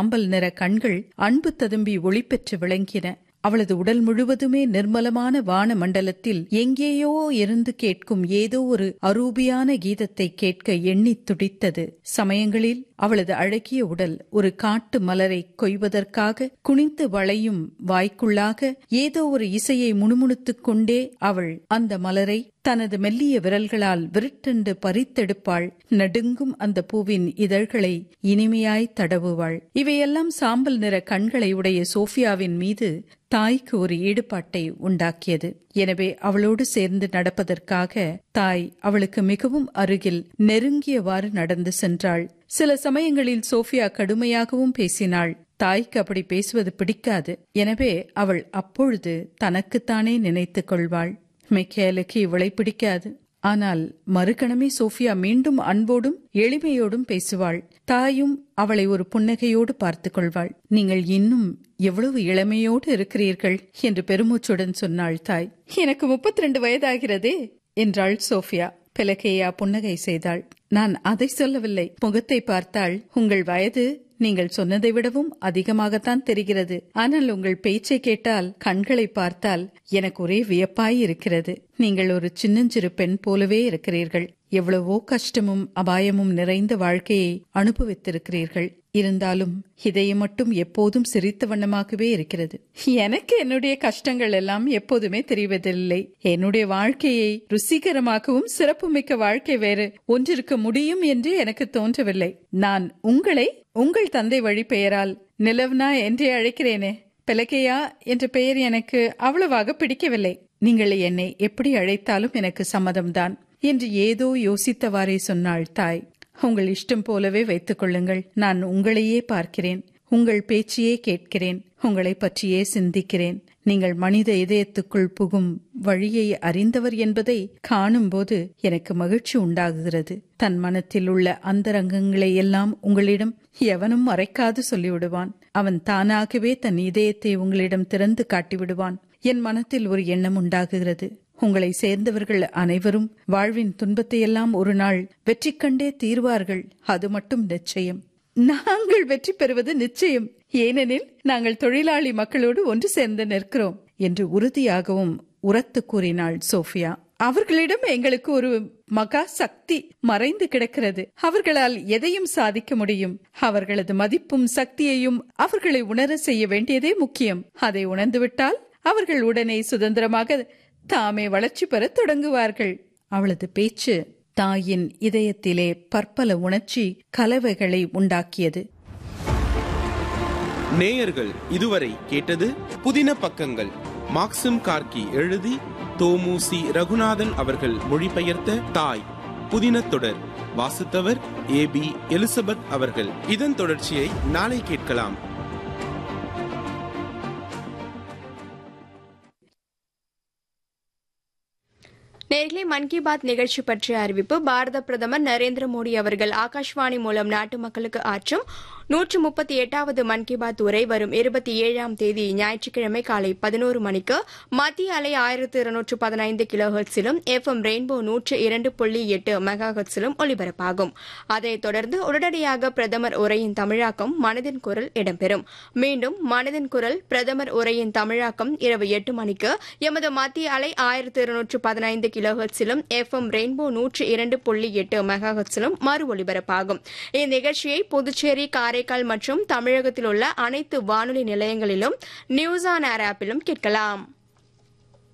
சாம்பல் நிற கண்கள் அன்பு ததும்பி ஒளிபெற்று விளங்கின அவளது உடல் முழுவதுமே நிர்மலமான வான மண்டலத்தில் எங்கேயோ இருந்து கேட்கும் ஏதோ ஒரு அரூபியான கீதத்தை கேட்க எண்ணித் துடித்தது சமயங்களில் அவளது அழகிய உடல் ஒரு காட்டு மலரை கொய்வதற்காக குனிந்து வளையும் வாய்க்குள்ளாக ஏதோ ஒரு இசையை முணுமுணுத்துக் கொண்டே அவள் அந்த மலரை தனது மெல்லிய விரல்களால் விருட்டென்று பறித்தெடுப்பாள் நடுங்கும் அந்த பூவின் இதழ்களை இனிமையாய் தடவுவாள் இவையெல்லாம் சாம்பல் நிற கண்களை உடைய சோஃபியாவின் மீது தாய்க்கு ஒரு ஈடுபாட்டை உண்டாக்கியது எனவே அவளோடு சேர்ந்து நடப்பதற்காக தாய் அவளுக்கு மிகவும் அருகில் நெருங்கியவாறு நடந்து சென்றாள் சில சமயங்களில் சோஃபியா கடுமையாகவும் பேசினாள் தாய்க்கு அப்படி பேசுவது பிடிக்காது எனவே அவள் அப்பொழுது தனக்குத்தானே நினைத்துக் கொள்வாள் மிக்கேலுக்கு இவளை பிடிக்காது ஆனால் மறுகணமே சோஃபியா மீண்டும் அன்போடும் எளிமையோடும் பேசுவாள் தாயும் அவளை ஒரு புன்னகையோடு பார்த்துக் கொள்வாள் நீங்கள் இன்னும் எவ்வளவு இளமையோடு இருக்கிறீர்கள் என்று பெருமூச்சுடன் சொன்னாள் தாய் எனக்கு முப்பத்தி ரெண்டு வயதாகிறதே என்றாள் சோஃபியா பிலகேயா புன்னகை செய்தாள் நான் அதை சொல்லவில்லை முகத்தை பார்த்தால் உங்கள் வயது நீங்கள் சொன்னதை விடவும் அதிகமாகத்தான் தெரிகிறது ஆனால் உங்கள் பேச்சை கேட்டால் கண்களை பார்த்தால் எனக்கு ஒரே வியப்பாய் இருக்கிறது நீங்கள் ஒரு சின்னஞ்சிறு பெண் போலவே இருக்கிறீர்கள் எவ்வளவோ கஷ்டமும் அபாயமும் நிறைந்த வாழ்க்கையை அனுபவித்திருக்கிறீர்கள் இருந்தாலும் இதயம் மட்டும் எப்போதும் சிரித்த வண்ணமாகவே இருக்கிறது எனக்கு என்னுடைய கஷ்டங்கள் எல்லாம் எப்போதுமே தெரிவதில்லை என்னுடைய வாழ்க்கையை ருசிகரமாகவும் சிறப்புமிக்க வாழ்க்கை வேறு ஒன்றிருக்க முடியும் என்று எனக்கு தோன்றவில்லை நான் உங்களை உங்கள் தந்தை வழி பெயரால் நிலவ்னா என்றே அழைக்கிறேனே பெலகையா என்ற பெயர் எனக்கு அவ்வளவாக பிடிக்கவில்லை நீங்கள் என்னை எப்படி அழைத்தாலும் எனக்கு சம்மதம்தான் என்று ஏதோ யோசித்தவாறே சொன்னாள் தாய் உங்கள் இஷ்டம் போலவே வைத்துக் கொள்ளுங்கள் நான் உங்களையே பார்க்கிறேன் உங்கள் பேச்சையே கேட்கிறேன் உங்களை பற்றியே சிந்திக்கிறேன் நீங்கள் மனித இதயத்துக்குள் புகும் வழியை அறிந்தவர் என்பதை காணும்போது எனக்கு மகிழ்ச்சி உண்டாகுகிறது தன் மனத்தில் உள்ள அந்தரங்கங்களை எல்லாம் உங்களிடம் எவனும் மறைக்காது சொல்லிவிடுவான் அவன் தானாகவே தன் இதயத்தை உங்களிடம் திறந்து காட்டிவிடுவான் என் மனத்தில் ஒரு எண்ணம் உண்டாகுகிறது உங்களை சேர்ந்தவர்கள் அனைவரும் வாழ்வின் துன்பத்தையெல்லாம் ஒரு நாள் வெற்றி கண்டே தீர்வார்கள் அது மட்டும் நிச்சயம் நாங்கள் வெற்றி பெறுவது நிச்சயம் ஏனெனில் நாங்கள் தொழிலாளி மக்களோடு ஒன்று சேர்ந்து நிற்கிறோம் என்று உறுதியாகவும் உரத்து கூறினாள் சோஃபியா அவர்களிடம் எங்களுக்கு ஒரு மகா சக்தி மறைந்து கிடக்கிறது அவர்களால் எதையும் சாதிக்க முடியும் அவர்களது மதிப்பும் சக்தியையும் அவர்களை உணர செய்ய வேண்டியதே முக்கியம் அதை உணர்ந்துவிட்டால் அவர்கள் உடனே சுதந்திரமாக தாமே வளர்ச்சி பெற தொடங்குவார்கள் அவளது பேச்சு தாயின் இதயத்திலே பற்பல உணர்ச்சி கலவைகளை உண்டாக்கியது நேயர்கள் இதுவரை கேட்டது புதின பக்கங்கள் மாக்சிம் கார்கி எழுதி தோமுசி ரகுநாதன் அவர்கள் மொழிபெயர்த்த தாய் புதின தொடர் வாசித்தவர் ஏ பி எலிசபெத் அவர்கள் இதன் தொடர்ச்சியை நாளை கேட்கலாம் நேர்களே மன் கி பாத் நிகழ்ச்சி பற்றிய அறிவிப்பு பாரத பிரதமர் நரேந்திர மோடி அவர்கள் ஆகாஷ்வாணி மூலம் நாட்டு மக்களுக்கு ஆற்றும் நூற்று முப்பத்தி எட்டாவது மன் கி பாத் உரை வரும் இருபத்தி ஏழாம் தேதி ஞாயிற்றுக்கிழமை காலை பதினோரு மணிக்கு மத்திய அலை ஆயிரத்து இருநூற்று பதினைந்து கிலோ ஹெர்ட்ஸிலும் எஃப் எம் ரெயின்போ நூற்று இரண்டு புள்ளி எட்டு மெகா ஹெர்ட்ஸிலும் ஒலிபரப்பாகும் அதைத் தொடர்ந்து உடனடியாக பிரதமர் உரையின் தமிழாக்கம் மனதின் குரல் இடம்பெறும் மீண்டும் மனதின் குரல் பிரதமர் உரையின் தமிழாக்கம் இரவு எட்டு மணிக்கு எமது மத்திய அலை ஆயிரத்து இருநூற்று பதினைந்து கிலோ ஹெர்ட்ஸிலும் எஃப் எம் ரெயின்போ நூற்று இரண்டு புள்ளி எட்டு மெகா ஹெர்ட்ஸிலும் மறு ஒலிபரப்பாகும் இந்நிகழ்ச்சியை புதுச்சேரி காரைக்கால் மற்றும் தமிழகத்தில் உள்ள அனைத்து வானொலி நிலையங்களிலும் நியூஸ் ஆன் ஏர் ஆப்பிலும் கேட்கலாம்